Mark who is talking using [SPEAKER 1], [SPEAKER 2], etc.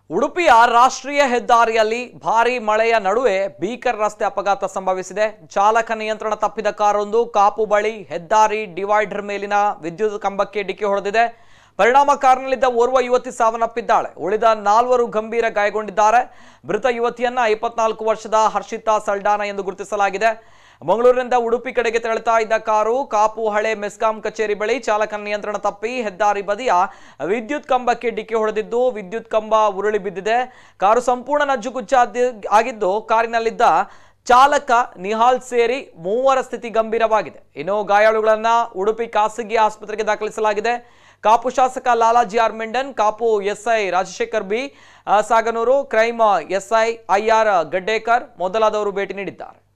[SPEAKER 1] ಉಡುಪಿಯ ರಾಷ್ಟ್ರೀಯ ಹೆದ್ದಾರಿಯಲ್ಲಿ ಭಾರೀ ಮಳೆಯ ನಡುವೆ ಭೀಕರ ರಸ್ತೆ ಅಪಘಾತ ಸಂಭವಿಸಿದೆ ಚಾಲಕ ನಿಯಂತ್ರಣ ತಪ್ಪಿದ ಕಾರೊಂದು ಕಾಪು ಬಳಿ ಹೆದ್ದಾರಿ ಡಿವೈಡರ್ ಮೇಲಿನ ವಿದ್ಯುತ್ ಕಂಬಕ್ಕೆ ಡಿಕ್ಕಿ ಹೊಡೆದಿದೆ ಪರಿಣಾಮ ಕಾರಿನಲ್ಲಿದ್ದ ಓರ್ವ ಯುವತಿ ಸಾವನ್ನಪ್ಪಿದ್ದಾಳೆ ಉಳಿದ ನಾಲ್ವರು ಗಂಭೀರ ಗಾಯಗೊಂಡಿದ್ದಾರೆ ಮೃತ ಯುವತಿಯನ್ನ ಇಪ್ಪತ್ನಾಲ್ಕು ವರ್ಷದ ಹರ್ಷಿತಾ ಸಲ್ಡಾನ ಎಂದು ಗುರುತಿಸಲಾಗಿದೆ ಮಂಗಳೂರಿನಿಂದ ಉಡುಪಿ ಕಡೆಗೆ ತೆರಳುತ್ತಾ ಇದ್ದ ಕಾರು ಕಾಪು ಹಳೆ ಮೆಸ್ಕಾಂ ಕಚೇರಿ ಬಳಿ ಚಾಲಕನ ನಿಯಂತ್ರಣ ತಪ್ಪಿ ಹೆದ್ದಾರಿ ಬದಿಯ ವಿದ್ಯುತ್ ಕಂಬಕ್ಕೆ ಡಿಕ್ಕಿ ಹೊಡೆದಿದ್ದು ವಿದ್ಯುತ್ ಕಂಬ ಉರುಳಿ ಬಿದ್ದಿದೆ ಕಾರು ಸಂಪೂರ್ಣ ನಜ್ಜುಗುಜ್ಜ ಆಗಿದ್ದು ಕಾರಿನಲ್ಲಿದ್ದ ಚಾಲಕ ನಿಹಾಲ್ ಸೇರಿ ಮೂವರ ಸ್ಥಿತಿ ಗಂಭೀರವಾಗಿದೆ ಇನ್ನು ಗಾಯಾಳುಗಳನ್ನ ಉಡುಪಿ ಖಾಸಗಿ ಆಸ್ಪತ್ರೆಗೆ ದಾಖಲಿಸಲಾಗಿದೆ ಕಾಪು ಶಾಸಕ Lalaji R Mendon Kapu SI Rajashekar B ಆ, Saganur crime SI IR Gaddekar ಮೊದಲಾದವರು ಭೇಟಿ ನೀಡಿದ್ದಾರೆ